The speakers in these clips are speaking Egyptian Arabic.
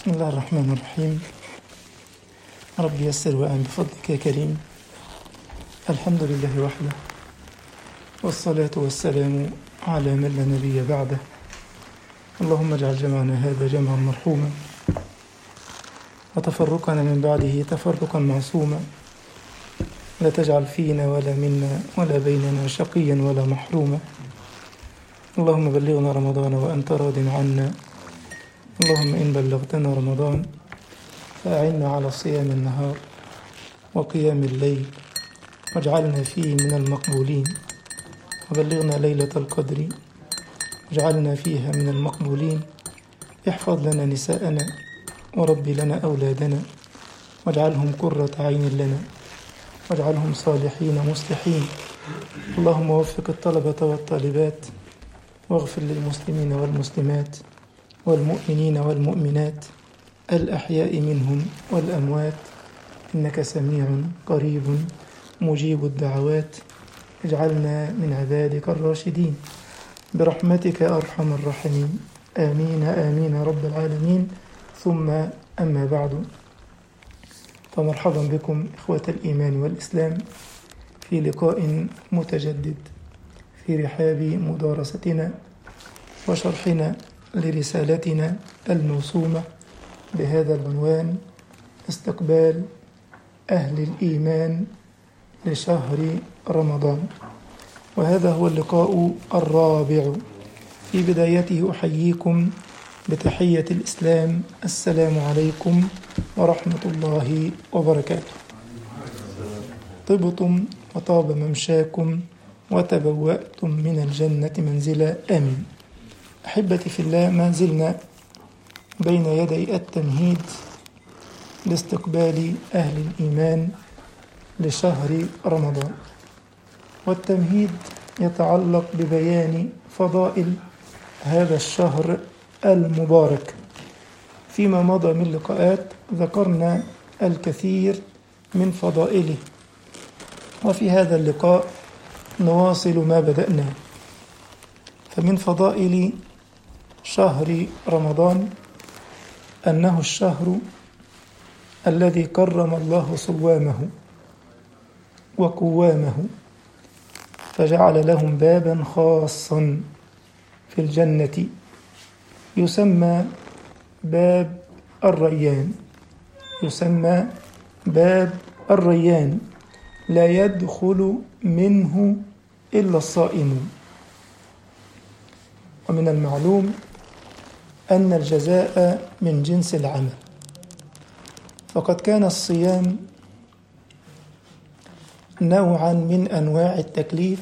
بسم الله الرحمن الرحيم رب يسر وأعن بفضلك يا كريم الحمد لله وحده والصلاة والسلام على من لا نبي بعده اللهم اجعل جمعنا هذا جمعا مرحوما وتفرقنا من بعده تفرقا معصوما لا تجعل فينا ولا منا ولا بيننا شقيا ولا محروما اللهم بلغنا رمضان وأنت راض عنا اللهم إن بلغتنا رمضان فأعنا على صيام النهار وقيام الليل واجعلنا فيه من المقبولين وبلغنا ليلة القدر واجعلنا فيها من المقبولين احفظ لنا نساءنا ورب لنا أولادنا واجعلهم قرة عين لنا واجعلهم صالحين مصلحين اللهم وفق الطلبة والطالبات واغفر للمسلمين والمسلمات والمؤمنين والمؤمنات الأحياء منهم والأموات إنك سميع قريب مجيب الدعوات اجعلنا من عبادك الراشدين برحمتك يا أرحم الراحمين آمين آمين رب العالمين ثم أما بعد فمرحبا بكم إخوة الإيمان والإسلام في لقاء متجدد في رحاب مدارستنا وشرحنا لرسالتنا الموسومة بهذا العنوان استقبال أهل الإيمان لشهر رمضان وهذا هو اللقاء الرابع في بدايته أحييكم بتحية الإسلام السلام عليكم ورحمة الله وبركاته طبتم وطاب ممشاكم وتبوأتم من الجنة منزلا آمين أحبتي في الله ما زلنا بين يدي التمهيد لاستقبال أهل الإيمان لشهر رمضان والتمهيد يتعلق ببيان فضائل هذا الشهر المبارك فيما مضى من لقاءات ذكرنا الكثير من فضائله وفي هذا اللقاء نواصل ما بدأنا فمن فضائل شهر رمضان أنه الشهر الذي كرم الله صوامه وقوامه فجعل لهم بابا خاصا في الجنة يسمى باب الريان يسمى باب الريان لا يدخل منه إلا الصائمون ومن المعلوم أن الجزاء من جنس العمل فقد كان الصيام نوعا من أنواع التكليف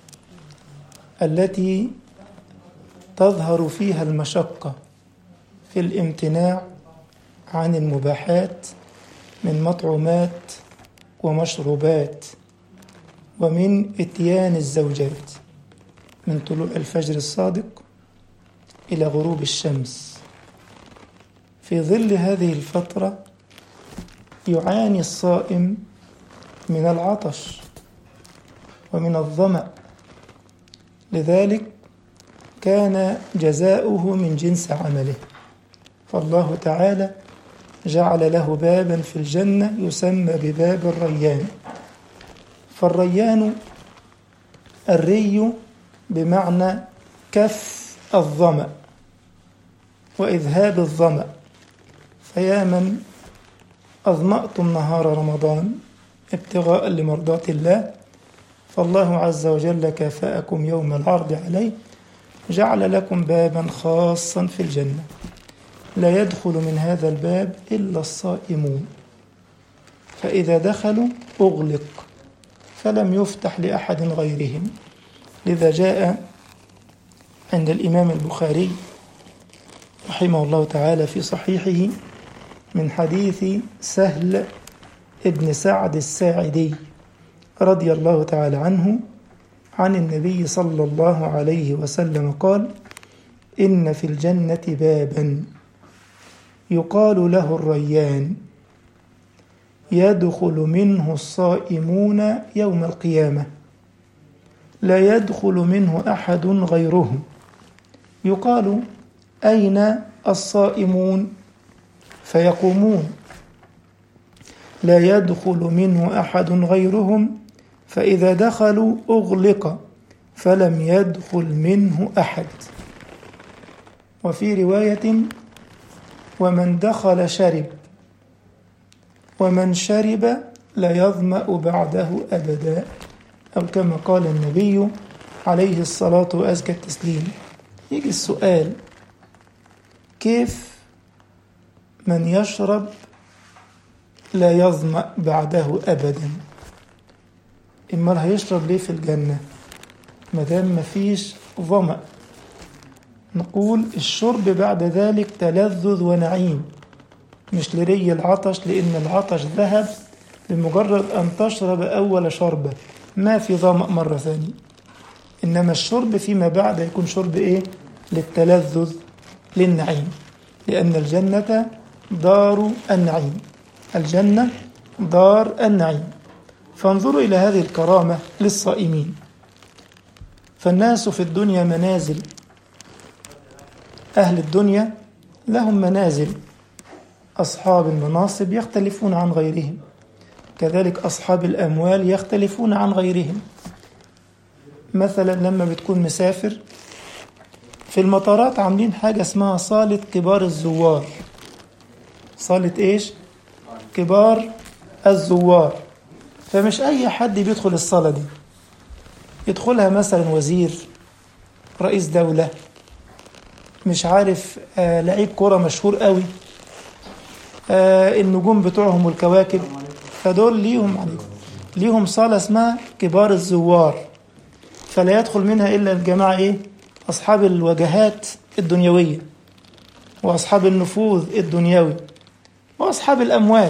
التي تظهر فيها المشقة في الامتناع عن المباحات من مطعومات ومشروبات ومن اتيان الزوجات من طلوع الفجر الصادق إلى غروب الشمس في ظل هذه الفترة يعاني الصائم من العطش ومن الظمأ لذلك كان جزاؤه من جنس عمله فالله تعالى جعل له بابا في الجنة يسمى بباب الريان فالريان الري بمعنى كف الظمأ وإذهاب الظمأ فيا من أظمأتم نهار رمضان ابتغاء لمرضات الله فالله عز وجل كافأكم يوم العرض عليه جعل لكم بابا خاصا في الجنة لا يدخل من هذا الباب إلا الصائمون فإذا دخلوا أغلق فلم يفتح لأحد غيرهم لذا جاء عند الإمام البخاري رحمه الله تعالى في صحيحه من حديث سهل ابن سعد الساعدي رضي الله تعالى عنه عن النبي صلى الله عليه وسلم قال إن في الجنة بابا يقال له الريان يدخل منه الصائمون يوم القيامة لا يدخل منه أحد غيرهم يقال أين الصائمون فيقومون لا يدخل منه أحد غيرهم فإذا دخلوا أغلق فلم يدخل منه أحد وفي رواية ومن دخل شرب ومن شرب لا يظمأ بعده أبدا أو كما قال النبي عليه الصلاة وأزكى التسليم يجي السؤال كيف من يشرب لا يظمأ بعده أبدا امال هيشرب ليه في الجنة مادام مفيش ظمأ نقول الشرب بعد ذلك تلذذ ونعيم مش لري العطش لأن العطش ذهب بمجرد أن تشرب أول شربة ما في ظمأ مرة ثانية إنما الشرب فيما بعد يكون شرب إيه للتلذذ للنعيم لأن الجنة دار النعيم الجنة دار النعيم فانظروا إلى هذه الكرامة للصائمين فالناس في الدنيا منازل أهل الدنيا لهم منازل أصحاب المناصب يختلفون عن غيرهم كذلك أصحاب الأموال يختلفون عن غيرهم مثلا لما بتكون مسافر في المطارات عاملين حاجة اسمها صالة كبار الزوار صالة إيش؟ كبار الزوار فمش أي حد بيدخل الصالة دي يدخلها مثلا وزير رئيس دولة مش عارف آه لعيب كرة مشهور قوي آه النجوم بتوعهم والكواكب فدول ليهم عليكم ليهم صالة اسمها كبار الزوار فلا يدخل منها إلا الجماعة إيه أصحاب الوجهات الدنيوية وأصحاب النفوذ الدنيوي وأصحاب الأموال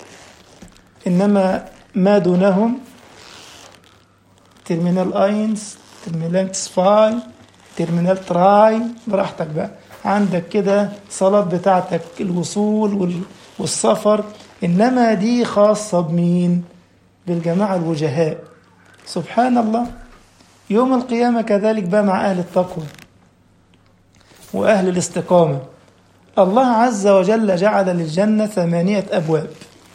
إنما ما دونهم ترمينال اينز ترمينال سفاي ترمينال تراي براحتك بقى عندك كده صلاة بتاعتك الوصول والسفر إنما دي خاصة بمين بالجماعة الوجهاء سبحان الله يوم القيامة كذلك بقى مع أهل التقوى وأهل الاستقامة الله عز وجل جعل للجنة ثمانية أبواب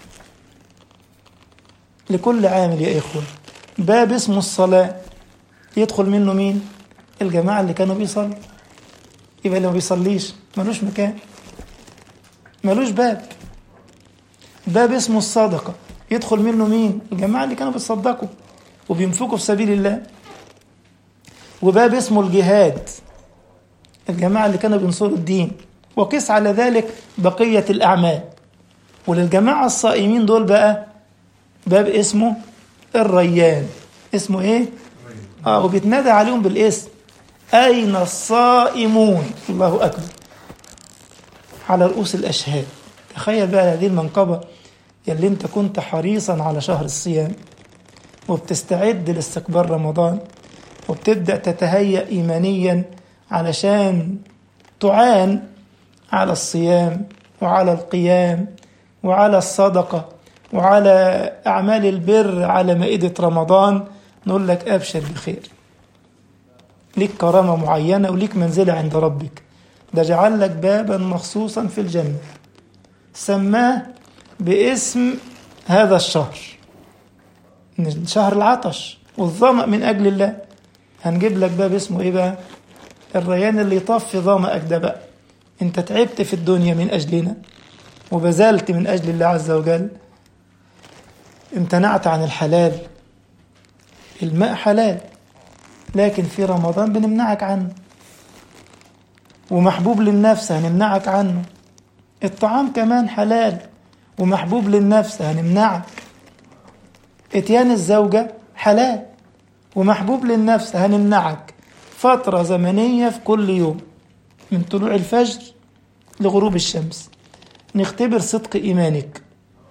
لكل عامل يا إخوة باب اسمه الصلاة يدخل منه مين الجماعة اللي كانوا بيصلوا يبقى اللي ما بيصليش ملوش مكان ملوش باب باب اسمه الصدقة يدخل منه مين الجماعة اللي كانوا بيتصدقوا وبينفقوا في سبيل الله وباب اسمه الجهاد الجماعة اللي كانوا بينصروا الدين وقس على ذلك بقية الأعمال وللجماعة الصائمين دول بقى باب اسمه الريان اسمه ايه اه وبيتنادى عليهم بالاسم اين الصائمون الله اكبر على رؤوس الاشهاد تخيل بقى هذه المنقبه يلي انت كنت حريصا على شهر الصيام وبتستعد لاستقبال رمضان وبتبدا تتهيأ ايمانيا علشان تعان على الصيام وعلى القيام وعلى الصدقه وعلى أعمال البر على مائدة رمضان نقول لك أبشر بخير ليك كرامة معينة وليك منزلة عند ربك ده جعل لك بابا مخصوصا في الجنة سماه باسم هذا الشهر شهر العطش والظمأ من أجل الله هنجيب لك باب اسمه إيه بقى الريان اللي يطفي ظمأك ده بقى انت تعبت في الدنيا من أجلنا وبذلت من أجل الله عز وجل امتنعت عن الحلال الماء حلال لكن في رمضان بنمنعك عنه ومحبوب للنفس هنمنعك عنه الطعام كمان حلال ومحبوب للنفس هنمنعك اتيان الزوجة حلال ومحبوب للنفس هنمنعك فترة زمنية في كل يوم من طلوع الفجر لغروب الشمس نختبر صدق إيمانك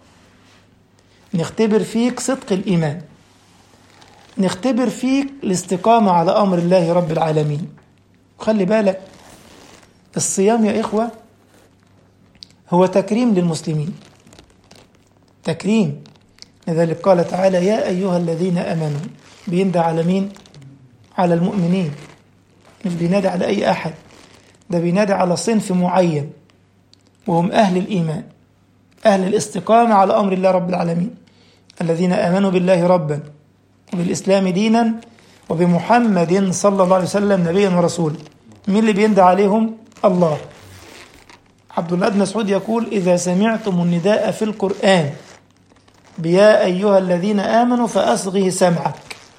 نختبر فيك صدق الإيمان نختبر فيك الاستقامة على أمر الله رب العالمين خلي بالك الصيام يا إخوة هو تكريم للمسلمين تكريم لذلك قال تعالى يا أيها الذين أمنوا بيندى على مين؟ على المؤمنين مش بينادي على أي أحد ده بينادي على صنف معين وهم أهل الإيمان أهل الاستقامة على أمر الله رب العالمين الذين آمنوا بالله ربا وبالإسلام دينا وبمحمد صلى الله عليه وسلم نبيا ورسولا مين اللي بيندى عليهم الله عبد الله بن مسعود يقول إذا سمعتم النداء في القرآن بيا أيها الذين آمنوا فأصغه سمعك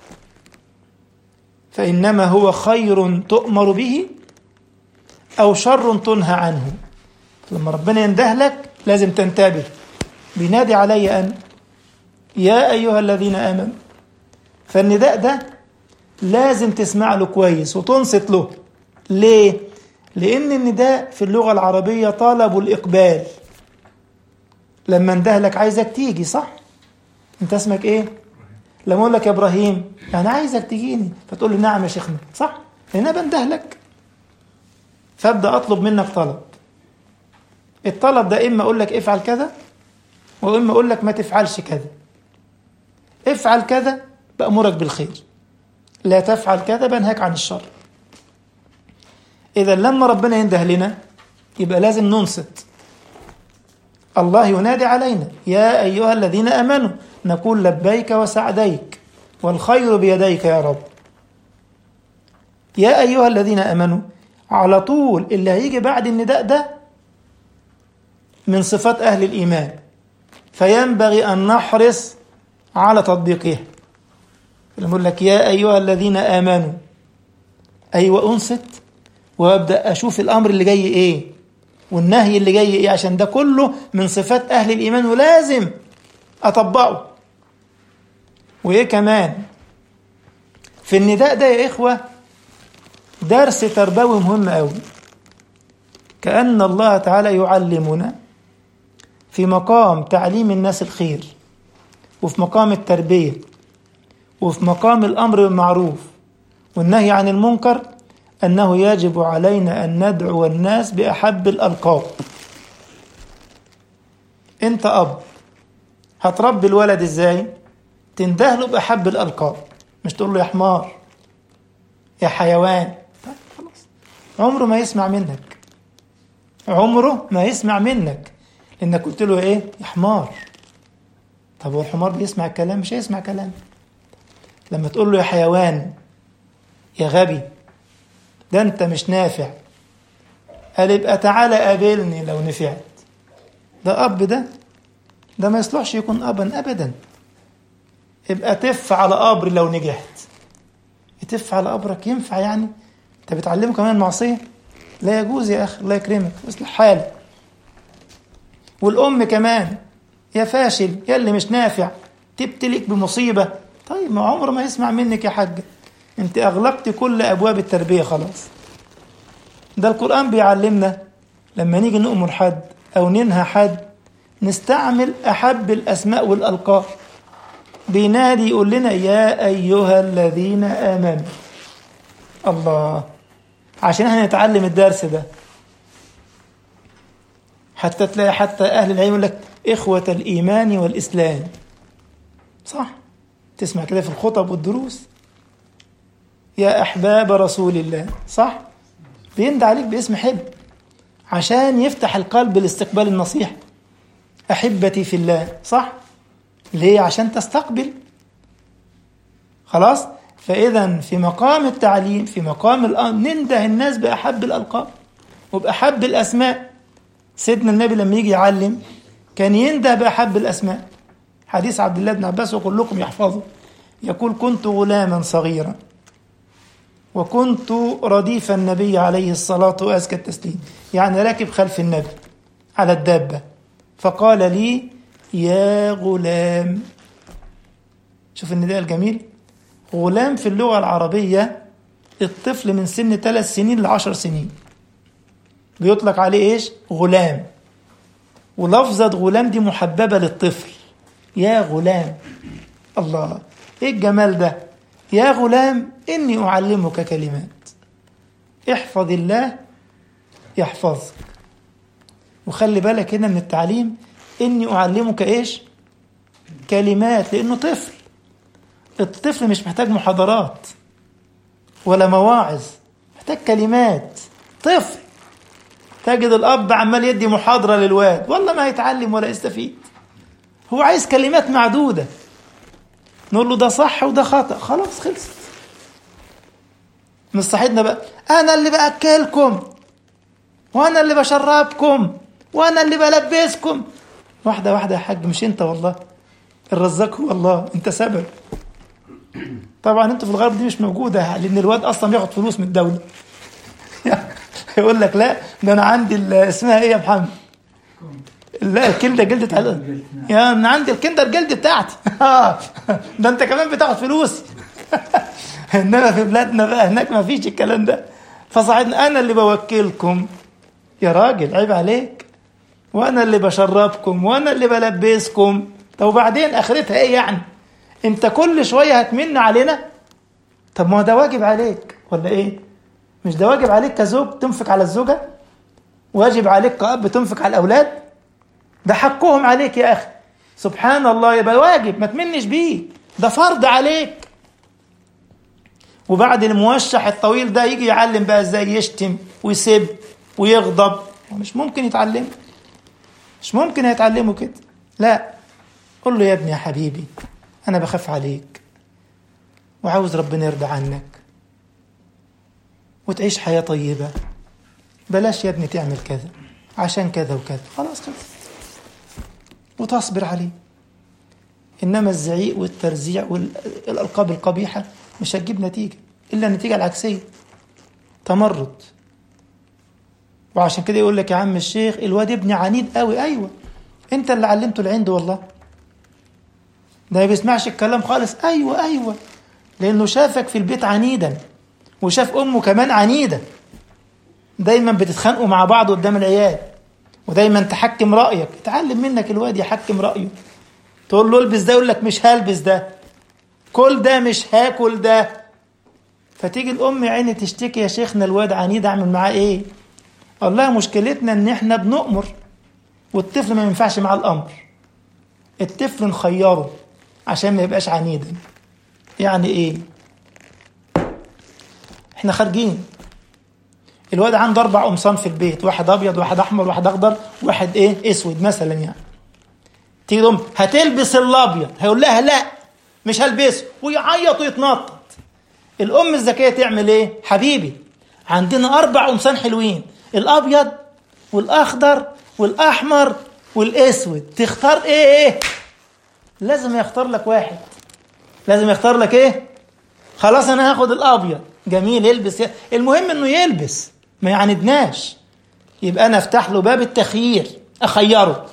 فإنما هو خير تؤمر به أو شر تنهى عنه لما ربنا ينده لك لازم تنتبه بينادي علي أن يا أيها الذين آمنوا فالنداء ده لازم تسمع له كويس وتنصت له ليه؟ لأن النداء في اللغة العربية طلب الإقبال لما انده لك عايزك تيجي صح؟ أنت اسمك إيه؟ لما أقول لك يا إبراهيم أنا عايزك تجيني فتقول لي نعم يا شيخنا صح؟ لأن أنا بنده لك فأبدأ أطلب منك طلب الطلب ده إما أقول لك افعل كذا وإما أقول لك ما تفعلش كذا افعل كذا بأمرك بالخير لا تفعل كذا بنهاك عن الشر إذا لما ربنا ينده لنا يبقى لازم ننصت الله ينادي علينا يا أيها الذين آمنوا نقول لبيك وسعديك والخير بيديك يا رب يا أيها الذين آمنوا على طول اللي هيجي بعد النداء ده من صفات أهل الإيمان فينبغي أن نحرص على تطبيقها يقول لك يا أيها الذين آمنوا أيوة أنصت وأبدأ أشوف الأمر اللي جاي إيه والنهي اللي جاي إيه عشان ده كله من صفات أهل الإيمان ولازم أطبقه وإيه كمان في النداء ده يا إخوة درس تربوي مهم أوي كأن الله تعالى يعلمنا في مقام تعليم الناس الخير وفي مقام التربية وفي مقام الأمر بالمعروف والنهي عن المنكر أنه يجب علينا أن ندعو الناس بأحب الألقاب أنت أب هتربي الولد إزاي تندهله بأحب الألقاب مش تقول له يا حمار يا حيوان طيب خلاص عمره ما يسمع منك عمره ما يسمع منك لأنك قلت له إيه يا حمار طب هو الحمار بيسمع الكلام مش هيسمع كلام لما تقول له يا حيوان يا غبي ده انت مش نافع قال يبقى تعالى قابلني لو نفعت ده اب ده ده ما يصلحش يكون ابا ابدا يبقى تف على قبر لو نجحت تف على قبرك ينفع يعني انت بتعلمه كمان معصيه لا يجوز يا اخي الله يكرمك اصلح حالك والام كمان يا فاشل يا اللي مش نافع تبتلك بمصيبه طيب ما عمره ما يسمع منك يا حاجه انت اغلقت كل ابواب التربيه خلاص ده القران بيعلمنا لما نيجي نؤمر حد او ننهى حد نستعمل احب الاسماء والالقاب بينادي يقول لنا يا ايها الذين امنوا الله عشان احنا نتعلم الدرس ده حتى تلاقي حتى اهل العلم يقول لك اخوه الايمان والاسلام صح تسمع كده في الخطب والدروس يا أحباب رسول الله صح بيندى عليك باسم حب عشان يفتح القلب لاستقبال النصيحة أحبتي في الله صح ليه عشان تستقبل خلاص فإذا في مقام التعليم في مقام الأمر ننده الناس بأحب الألقاب وبأحب الأسماء سيدنا النبي لما يجي يعلم كان ينده بأحب الأسماء حديث عبد الله بن عباس وكلكم يحفظه يقول كنت غلاما صغيرا وكنت رديف النبي عليه الصلاة وأزكى التسليم يعني راكب خلف النبي على الدابة فقال لي يا غلام شوف النداء الجميل غلام في اللغة العربية الطفل من سن ثلاث سنين لعشر سنين بيطلق عليه ايش غلام ولفظة غلام دي محببة للطفل يا غلام الله ايه الجمال ده يا غلام إني أعلمك كلمات احفظ الله يحفظك وخلي بالك هنا من التعليم إني أعلمك إيش كلمات لأنه طفل الطفل مش محتاج محاضرات ولا مواعظ محتاج كلمات طفل تجد الاب عمال يدي محاضره للواد والله ما هيتعلم ولا يستفيد هو عايز كلمات معدوده نقول له ده صح وده خطا خلاص خلصت مش صحيتنا بقى انا اللي باكلكم وانا اللي بشربكم وانا اللي بلبسكم واحده واحده يا حاج مش انت والله الرزاق هو الله انت سبب طبعا انتوا في الغرب دي مش موجوده لان الواد اصلا بياخد فلوس من الدوله يقول لك لا ده انا عندي ال- اسمها ايه يا محمد لا الكلده جلدة على يا انا عندي الكندر جلد بتاعتي آه، ده انت كمان بتاخد فلوس انما في بلادنا بقى هناك ما فيش الكلام ده فصعدنا انا اللي بوكلكم يا راجل عيب عليك وانا اللي بشربكم وانا اللي بلبسكم طب وبعدين اخرتها ايه يعني انت كل شويه هتمن علينا طب ما هو ده واجب عليك ولا ايه مش ده واجب عليك كزوج تنفق على الزوجه واجب عليك كأب تنفق على الاولاد ده حقهم عليك يا اخي سبحان الله يبقى واجب ما تمنش بيه ده فرض عليك وبعد الموشح الطويل ده يجي يعلم بقى ازاي يشتم ويسب ويغضب مش ممكن يتعلم مش ممكن يتعلموا كده لا قول له يا ابني يا حبيبي انا بخاف عليك وعاوز ربنا يرضى عنك وتعيش حياة طيبة بلاش يا ابني تعمل كذا عشان كذا وكذا خلاص خلص وتصبر عليه إنما الزعيق والترزيع والألقاب القبيحة مش هتجيب نتيجة إلا النتيجة العكسية تمرد وعشان كده يقول لك يا عم الشيخ الواد ابني عنيد قوي أيوة أنت اللي علمته العند والله ده ما بيسمعش الكلام خالص أيوة أيوة لأنه شافك في البيت عنيدا وشاف أمه كمان عنيدة دايما بتتخانقوا مع بعض قدام العيال ودايما تحكم رأيك اتعلم منك الواد يحكم رأيه تقول له البس ده يقول لك مش هلبس ده كل ده مش هاكل ده فتيجي الأم يا عيني تشتكي يا شيخنا الواد عنيد أعمل معاه إيه؟ أقول لها مشكلتنا إن إحنا بنؤمر والطفل ما ينفعش مع الأمر الطفل نخيره عشان ما يبقاش عنيدا يعني إيه؟ إحنا خارجين الواد عنده اربع قمصان في البيت واحد ابيض واحد احمر واحد اخضر واحد ايه اسود مثلا يعني تيجي تقوم هتلبس الابيض هيقول لها لا مش هلبسه ويعيط ويتنطط الام الذكيه تعمل ايه حبيبي عندنا اربع قمصان حلوين الابيض والاخضر والاحمر والاسود تختار ايه لازم يختار لك واحد لازم يختار لك ايه خلاص انا هاخد الابيض جميل يلبس المهم انه يلبس ما يعاندناش يبقى انا افتح له باب التخيير اخيره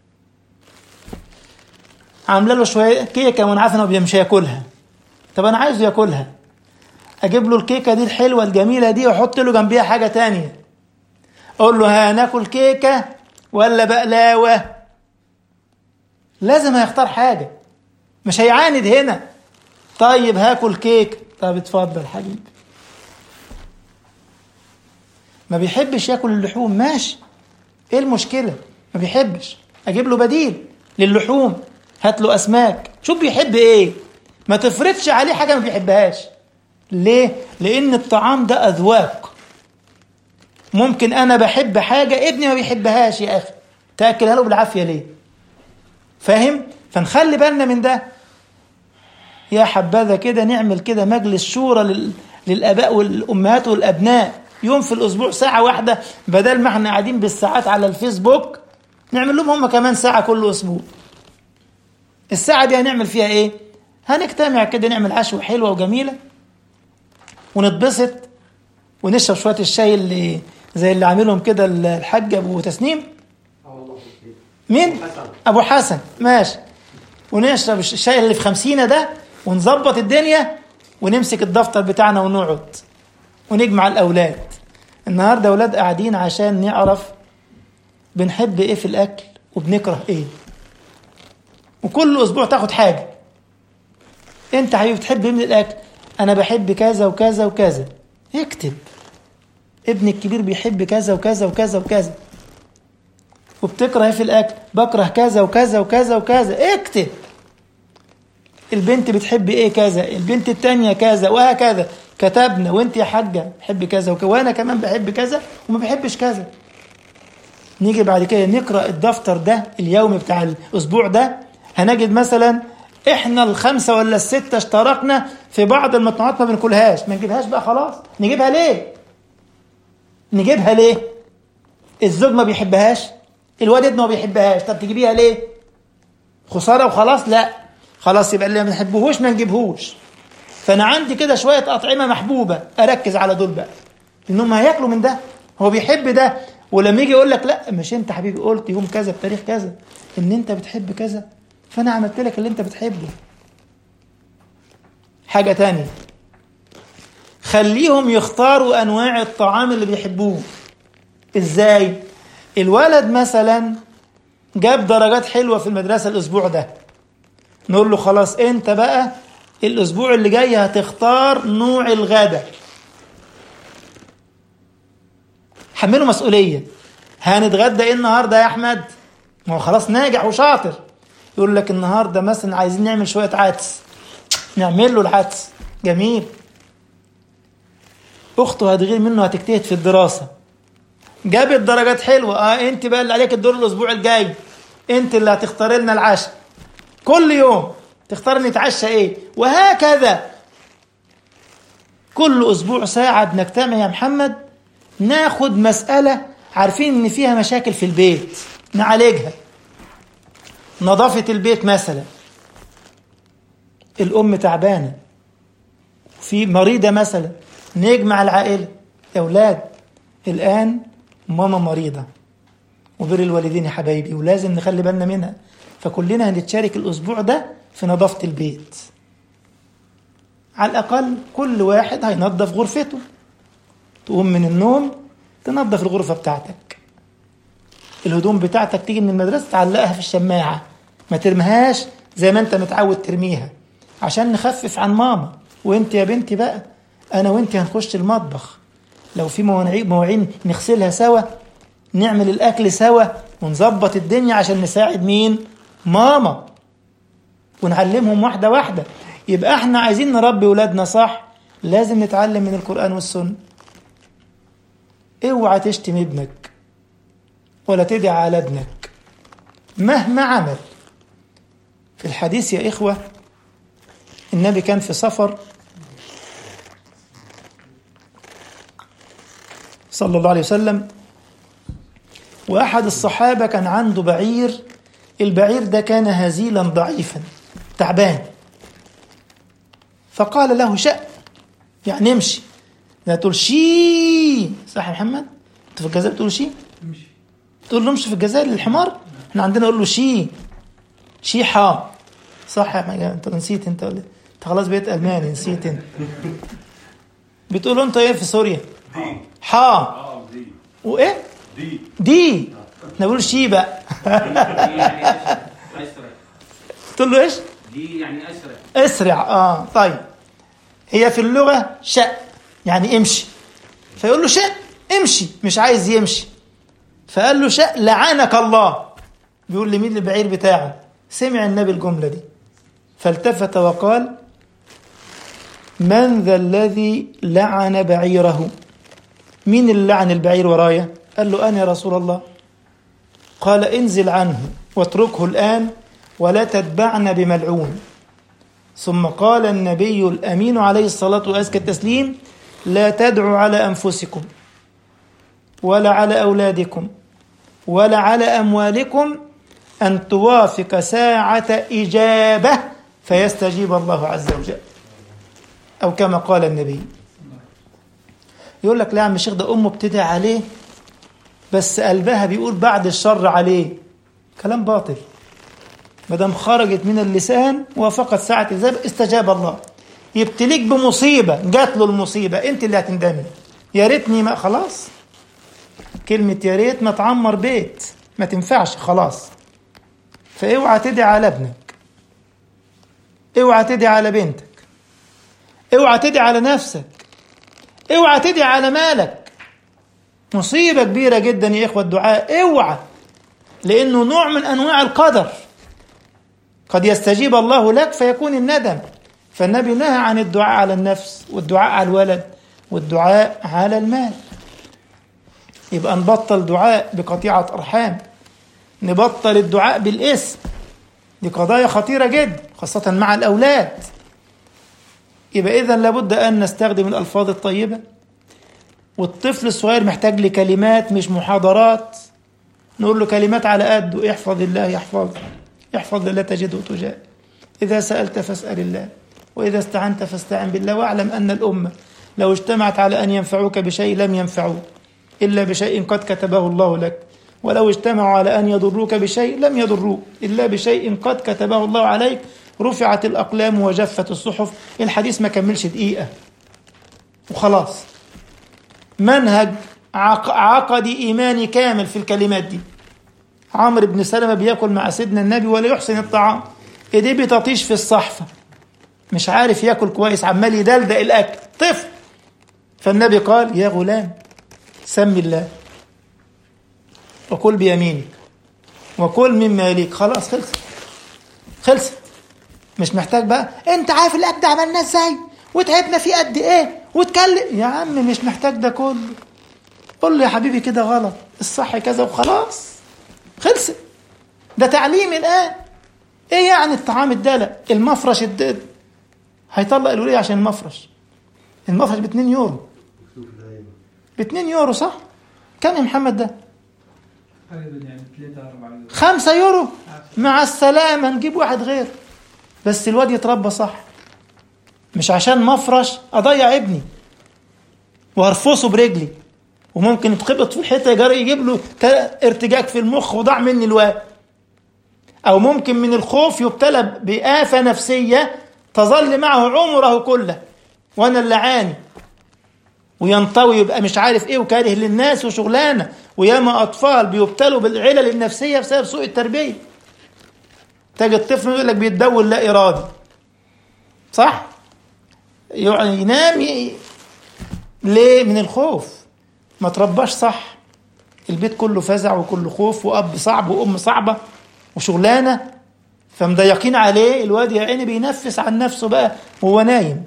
عامله له شويه كيكه وانا عارف انه مش هياكلها طب انا عايزه ياكلها اجيب له الكيكه دي الحلوه الجميله دي واحط له جنبيها حاجه تانية اقول له هناكل كيكه ولا بقلاوه لازم هيختار حاجه مش هيعاند هنا طيب هاكل كيك طب اتفضل حبيبي ما بيحبش ياكل اللحوم ماشي ايه المشكله ما بيحبش اجيب له بديل للحوم هات له اسماك شوف بيحب ايه ما تفرضش عليه حاجه ما بيحبهاش ليه لان الطعام ده اذواق ممكن انا بحب حاجه ابني ما بيحبهاش يا اخي تاكلها له بالعافيه ليه فاهم فنخلي بالنا من ده يا حبذا كده نعمل كده مجلس شورى لل... للاباء والامهات والابناء يوم في الاسبوع ساعه واحده بدل ما احنا قاعدين بالساعات على الفيسبوك نعمل لهم هم كمان ساعه كل اسبوع الساعه دي هنعمل فيها ايه هنجتمع كده نعمل عشوه حلوه وجميله ونتبسط ونشرب شويه الشاي اللي زي اللي عاملهم كده الحاج ابو تسنيم مين ابو حسن ماشي ونشرب الشاي اللي في خمسينة ده ونظبط الدنيا ونمسك الدفتر بتاعنا ونقعد ونجمع الأولاد النهاردة أولاد قاعدين عشان نعرف بنحب إيه في الأكل وبنكره إيه وكل أسبوع تاخد حاجة أنت حبيبي بتحب إيه من الأكل أنا بحب كذا وكذا وكذا اكتب ابني الكبير بيحب كذا وكذا وكذا وكذا وبتكره ايه في الاكل بكره كذا وكذا وكذا وكذا اكتب البنت بتحب ايه كذا البنت التانية كذا وهكذا كتبنا وانت يا حاجة بحب كذا وكذا وانا كمان بحب كذا وما بحبش كذا نيجي بعد كده نقرأ الدفتر ده اليومي بتاع الأسبوع ده هنجد مثلا احنا الخمسة ولا الستة اشتركنا في بعض المطعومات ما بناكلهاش ما نجيبهاش بقى خلاص نجيبها ليه نجيبها ليه الزوج ما بيحبهاش الواد ابنه ما بيحبهاش طب تجيبيها ليه خسارة وخلاص لا خلاص يبقى اللي ما بنحبهوش ما نجيبهوش فانا عندي كده شوية أطعمة محبوبة أركز على دول بقى لأنهم هياكلوا من ده هو بيحب ده ولما يجي يقول لك لا مش انت حبيبي قلت يوم كذا بتاريخ كذا ان انت بتحب كذا فانا عملت لك اللي انت بتحبه حاجة تانية خليهم يختاروا انواع الطعام اللي بيحبوه ازاي الولد مثلا جاب درجات حلوة في المدرسة الاسبوع ده نقول له خلاص انت بقى الاسبوع اللي جاي هتختار نوع الغدا حمله مسؤولية هنتغدى ايه النهارده يا احمد ما هو خلاص ناجح وشاطر يقول لك النهارده مثلا عايزين نعمل شويه عدس نعمل له العدس جميل اخته هتغير منه هتجتهد في الدراسه جابت درجات حلوه اه انت بقى اللي عليك الدور الاسبوع الجاي انت اللي هتختار لنا العشاء كل يوم تختار نتعشى ايه وهكذا كل اسبوع ساعه بنجتمع يا محمد ناخد مساله عارفين ان فيها مشاكل في البيت نعالجها نظافة البيت مثلا الأم تعبانة في مريضة مثلا نجمع العائلة يا أولاد الآن ماما مريضة وبر الوالدين يا حبايبي ولازم نخلي بالنا منها فكلنا هنتشارك الأسبوع ده في نظافة البيت على الأقل كل واحد هينظف غرفته تقوم من النوم تنظف الغرفة بتاعتك الهدوم بتاعتك تيجي من المدرسة تعلقها في الشماعة ما ترميهاش زي ما انت متعود ترميها عشان نخفف عن ماما وانت يا بنتي بقى انا وانت هنخش المطبخ لو في مواعين مواعين نغسلها سوا نعمل الاكل سوا ونظبط الدنيا عشان نساعد مين ماما ونعلمهم واحدة واحدة يبقى احنا عايزين نربي ولادنا صح لازم نتعلم من القرآن والسنة اوعى تشتم ابنك ولا تدعي على ابنك مهما عمل في الحديث يا إخوة النبي كان في سفر صلى الله عليه وسلم وأحد الصحابة كان عنده بعير البعير ده كان هزيلا ضعيفا تعبان فقال له شأ يعني امشي لا تقول شي صح يا محمد انت في الجزائر بتقول شي تقول له امشي في الجزائر للحمار احنا عندنا نقول له شي شي حا صح يا محمد انت نسيت انت ولا انت خلاص بقيت الماني نسيت انت بتقول انت ايه في سوريا دي حا اه دي وايه دي دي احنا بنقول شي بقى دي يعني أسرع أسرع تقول له ايش دي يعني أسرع اسرع اه طيب هي في اللغة شأ يعني امشي فيقول له شأ امشي مش عايز يمشي فقال له شأ لعنك الله بيقول لمين البعير بتاعه سمع النبي الجملة دي فالتفت وقال من ذا الذي لعن بعيره مين اللي لعن البعير ورايا قال له أنا يا رسول الله قال انزل عنه واتركه الآن ولا تتبعن بملعون ثم قال النبي الأمين عليه الصلاة وأزكى التسليم لا تدعوا على أنفسكم ولا على أولادكم ولا على أموالكم أن توافق ساعة إجابة فيستجيب الله عز وجل أو كما قال النبي يقول لك لا يا عم الشيخ ده أمه بتدعي عليه بس قلبها بيقول بعد الشر عليه كلام باطل ما دام خرجت من اللسان وافقت ساعة الإجابة استجاب الله يبتليك بمصيبة جات له المصيبة أنت اللي هتندمي يا ريتني ما خلاص كلمة يا ريت ما تعمر بيت ما تنفعش خلاص فاوعى تدعي على ابنك اوعى تدعي على بنتك اوعى تدعي على نفسك اوعى تدعي على مالك مصيبة كبيرة جدا يا إخوة الدعاء اوعى لأنه نوع من أنواع القدر قد يستجيب الله لك فيكون الندم فالنبي نهى عن الدعاء على النفس والدعاء على الولد والدعاء على المال يبقى نبطل دعاء بقطيعة أرحام نبطل الدعاء بالاسم دي قضايا خطيرة جدا خاصة مع الأولاد يبقى إذا لابد أن نستخدم الألفاظ الطيبة والطفل الصغير محتاج لكلمات مش محاضرات نقول له كلمات على قده احفظ الله يحفظك احفظ الله تجده تجاه إذا سألت فاسأل الله وإذا استعنت فاستعن بالله واعلم أن الأمة لو اجتمعت على أن ينفعوك بشيء لم ينفعوك إلا بشيء قد كتبه الله لك ولو اجتمعوا على أن يضروك بشيء لم يضروك إلا بشيء قد كتبه الله عليك رفعت الأقلام وجفت الصحف الحديث ما كملش دقيقة وخلاص منهج عق عقدي إيماني كامل في الكلمات دي عمرو بن سلمة بياكل مع سيدنا النبي ولا يحسن الطعام ايديه بتطيش في الصحفة مش عارف ياكل كويس عمال يدلدق الأكل طفل فالنبي قال يا غلام سمي الله وكل بيمينك وكل مما يليك خلاص خلصت خلصت مش محتاج بقى انت عارف الاكل ده عملناه ازاي وتعبنا فيه قد ايه واتكلم يا عم مش محتاج ده كله قول له يا حبيبي كده غلط الصح كذا وخلاص خلصت ده تعليم الان ايه يعني الطعام الدلع المفرش الدد هيطلق الولية عشان المفرش المفرش ب 2 يورو ب 2 يورو صح كم يا محمد ده تقريبا يعني 3 4 يورو خمسة يورو مع السلامة نجيب واحد غير بس الواد يتربى صح مش عشان مفرش أضيع ابني وارفصه برجلي وممكن يتخبط في الحيطة يجري يجيب له تا- ارتجاج في المخ وضاع مني الواد أو ممكن من الخوف يبتلى بآفة نفسية تظل معه عمره كله وأنا اللي عاني وينطوي يبقى مش عارف ايه وكاره للناس وشغلانه وياما اطفال بيبتلوا بالعلل النفسيه بسبب سوء التربيه تجد الطفل يقول لك بيتدول لا ارادي صح يعني ينام ي... ليه من الخوف ما ترباش صح البيت كله فزع وكله خوف واب صعب وام صعبه وشغلانه فمضيقين عليه الواد يا عيني بينفس عن نفسه بقى وهو نايم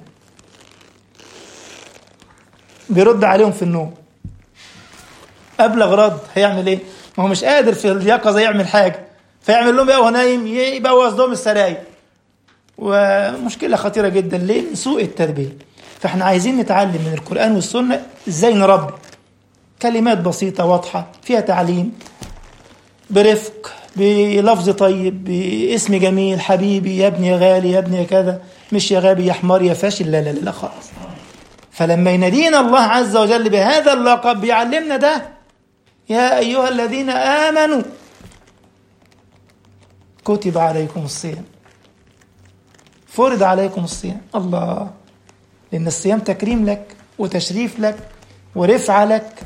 بيرد عليهم في النوم ابلغ رد هيعمل ايه ما هو مش قادر في اليقظه يعمل حاجه فيعمل لهم بقى وهو نايم يبوظ لهم السراير ومشكله خطيره جدا ليه من سوء التربيه فاحنا عايزين نتعلم من القران والسنه ازاي نربي كلمات بسيطه واضحه فيها تعليم برفق بلفظ طيب باسم جميل حبيبي يا ابني يا غالي يا ابني يا كذا مش يا غبي يا حمار يا فاشل لا لا لا, لا خالص فلما ينادينا الله عز وجل بهذا اللقب بيعلمنا ده يا أيها الذين آمنوا كتب عليكم الصيام فرض عليكم الصيام الله لأن الصيام تكريم لك وتشريف لك ورفعة لك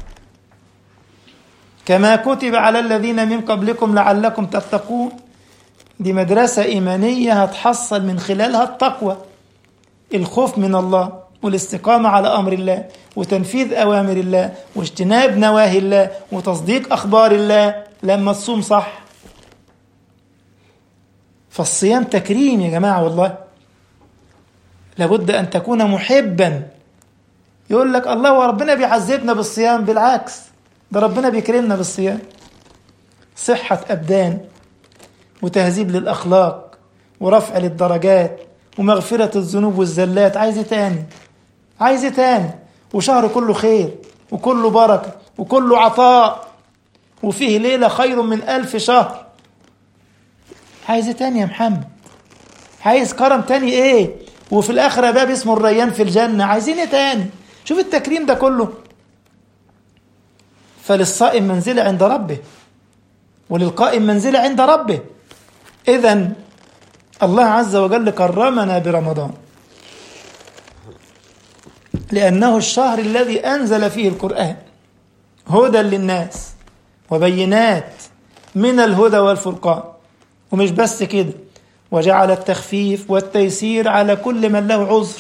كما كتب على الذين من قبلكم لعلكم تتقون دي مدرسة إيمانية هتحصل من خلالها التقوى الخوف من الله والاستقامة على أمر الله وتنفيذ أوامر الله واجتناب نواهي الله وتصديق أخبار الله لما تصوم صح فالصيام تكريم يا جماعة والله لابد أن تكون محبا يقول لك الله وربنا بيعذبنا بالصيام بالعكس ده ربنا بيكرمنا بالصيام صحة أبدان وتهذيب للأخلاق ورفع للدرجات ومغفرة الذنوب والزلات عايز إيه تاني عايز إيه تاني وشهر كله خير وكله بركة وكله عطاء وفيه ليلة خير من ألف شهر عايز إيه تاني يا محمد عايز كرم تاني إيه وفي الآخرة باب اسمه الريان في الجنة عايزين إيه تاني شوف التكريم ده كله فللصائم منزلة عند ربه وللقائم منزلة عند ربه إذا الله عز وجل كرمنا برمضان لأنه الشهر الذي أنزل فيه القرآن هدى للناس وبينات من الهدى والفرقان ومش بس كده وجعل التخفيف والتيسير على كل من له عذر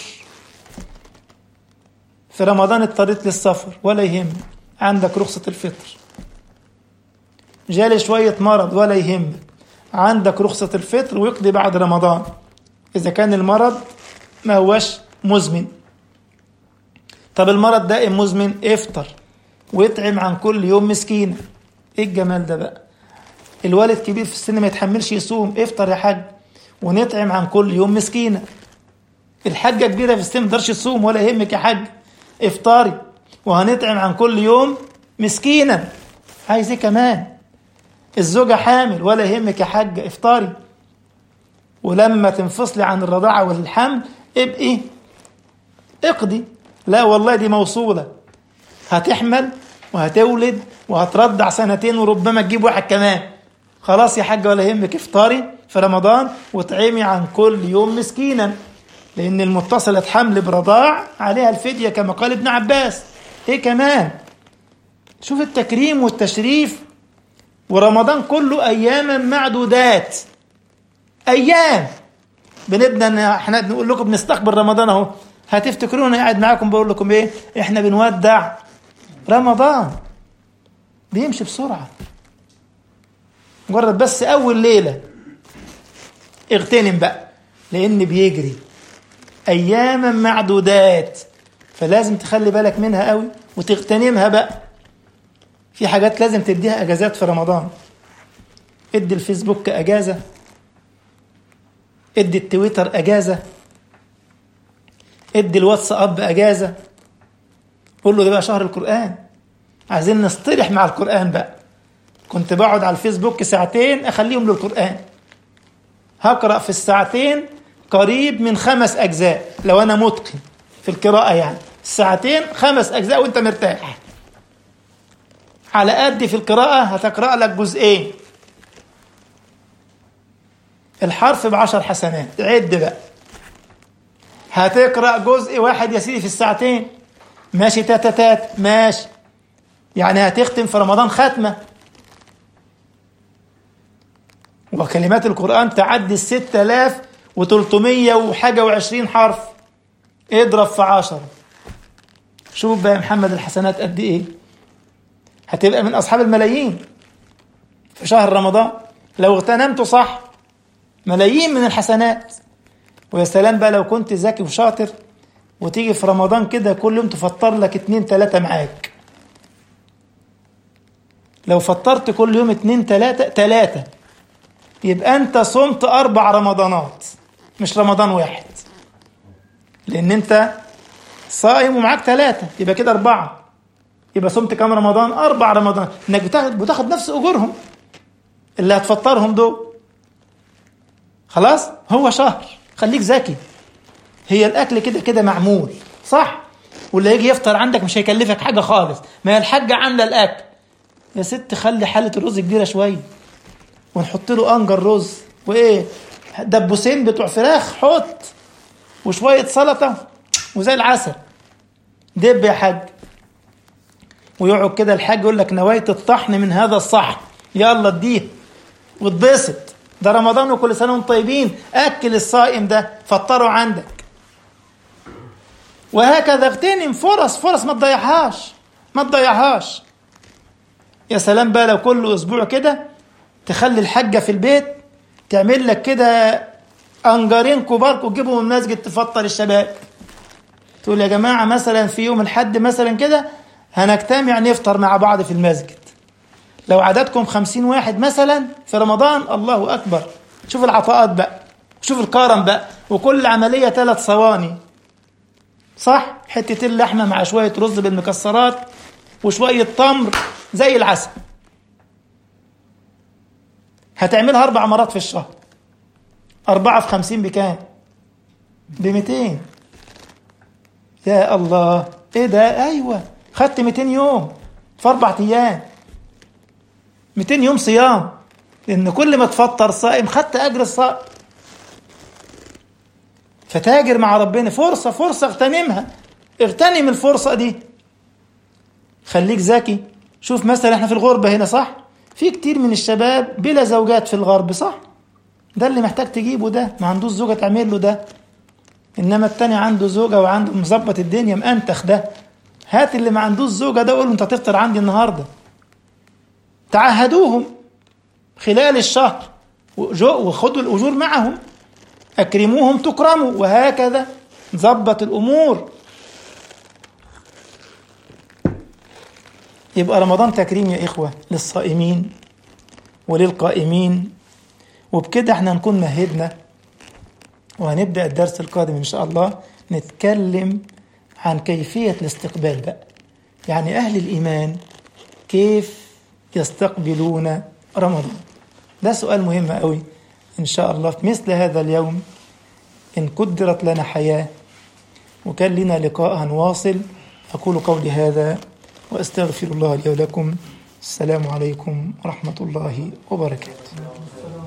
في رمضان اضطريت للسفر ولا يهم عندك رخصة الفطر جالي شوية مرض ولا يهمك عندك رخصة الفطر ويقضي بعد رمضان إذا كان المرض ما هوش مزمن طب المرض دائم مزمن افطر ويطعم عن كل يوم مسكينة ايه الجمال ده بقى الوالد كبير في السن ما يتحملش يصوم افطر يا حاج ونطعم عن كل يوم مسكينة الحاجة كبيرة في السن ما تقدرش تصوم ولا يهمك يا حاج افطاري وهنطعم عن كل يوم مسكينا عايز ايه كمان الزوجة حامل ولا يهمك يا حاج افطاري ولما تنفصلي عن الرضاعة والحمل ابقي اقضي لا والله دي موصولة هتحمل وهتولد وهترضع سنتين وربما تجيب واحد كمان خلاص يا حاج ولا يهمك افطاري في رمضان واطعمي عن كل يوم مسكينا لأن المتصلة حمل برضاع عليها الفدية كما قال ابن عباس ايه كمان شوف التكريم والتشريف ورمضان كله أياما معدودات أيام بنبدأ إن احنا بنقول لكم بنستقبل رمضان اهو هتفتكرونا قاعد معاكم بقول لكم ايه احنا بنودع رمضان بيمشي بسرعة مجرد بس أول ليلة اغتنم بقى لأن بيجري أياما معدودات فلازم تخلي بالك منها قوي وتغتنمها بقى في حاجات لازم تديها أجازات في رمضان ادي الفيسبوك أجازة ادي التويتر أجازة ادي الواتساب أجازة قول له ده بقى شهر القرآن عايزين نصطلح مع القرآن بقى كنت بقعد على الفيسبوك ساعتين أخليهم للقرآن هقرأ في الساعتين قريب من خمس أجزاء لو أنا متقن في القراءة يعني الساعتين خمس أجزاء وأنت مرتاح على قد في القراءة هتقرأ لك جزئين الحرف بعشر حسنات عد بقى هتقرأ جزء واحد يا سيدي في الساعتين ماشي تاتا تات ماشي يعني هتختم في رمضان ختمة وكلمات القرآن تعدي الستة آلاف وتلتمية وحاجة وعشرين حرف اضرب في عشرة شوف بقى يا محمد الحسنات قد ايه هتبقى من أصحاب الملايين في شهر رمضان لو اغتنمت صح ملايين من الحسنات ويا سلام بقى لو كنت ذكي وشاطر وتيجي في رمضان كده كل يوم تفطر لك اتنين تلاتة معاك لو فطرت كل يوم اتنين تلاتة تلاتة يبقى انت صمت اربع رمضانات مش رمضان واحد لان انت صائم ومعاك ثلاثة يبقى كده اربعة يبقى صمت كام رمضان اربع رمضان انك بتاخد, بتاخد نفس اجورهم اللي هتفطرهم دول خلاص هو شهر خليك ذكي هي الاكل كده كده معمول صح واللي يجي يفطر عندك مش هيكلفك حاجه خالص ما هي الحاجه عامله الاكل يا ست خلي حاله الرز كبيره شويه ونحط له انجر رز وايه دبوسين بتوع فراخ حط وشويه سلطه وزي العسل دب يا حاج ويقعد كده الحاج يقول لك نواية الطحن من هذا الصحن يلا اديه واتبسط ده رمضان وكل سنه وانتم طيبين اكل الصائم ده فطره عندك وهكذا اغتنم فرص فرص ما تضيعهاش ما تضيعهاش يا سلام بقى لو كل اسبوع كده تخلي الحاجه في البيت تعمل لك كده انجارين كبار وتجيبهم من المسجد تفطر الشباب تقول يا جماعه مثلا في يوم الحد مثلا كده هنجتمع نفطر مع بعض في المسجد لو عددكم خمسين واحد مثلا في رمضان الله أكبر شوف العطاءات بقى شوف الكرم بقى وكل عملية ثلاث صواني صح حتتين لحمة مع شوية رز بالمكسرات وشوية تمر زي العسل هتعملها أربع مرات في الشهر أربعة في خمسين بكام بميتين يا الله ايه ده ايوه خدت 200 يوم في اربع ايام 200 يوم صيام لان كل ما تفطر صائم خدت اجر الصائم فتاجر مع ربنا فرصه فرصه اغتنمها اغتنم الفرصه دي خليك ذكي شوف مثلا احنا في الغربه هنا صح في كتير من الشباب بلا زوجات في الغرب صح ده اللي محتاج تجيبه ده ما عندوش زوجه تعمل له ده انما التاني عنده زوجه وعنده مظبط الدنيا مأنتخ ده هات اللي ما عندوش زوجه ده قول له انت هتفطر عندي النهارده تعهدوهم خلال الشهر وخدوا الاجور معهم اكرموهم تكرموا وهكذا نظبط الامور يبقى رمضان تكريم يا إخوة للصائمين وللقائمين وبكده احنا نكون مهدنا وهنبدأ الدرس القادم إن شاء الله نتكلم عن كيفية الاستقبال بقى يعني أهل الإيمان كيف يستقبلون رمضان ده سؤال مهم قوي إن شاء الله في مثل هذا اليوم إن قدرت لنا حياة وكان لنا لقاء هنواصل أقول قولي هذا وأستغفر الله لي ولكم السلام عليكم ورحمة الله وبركاته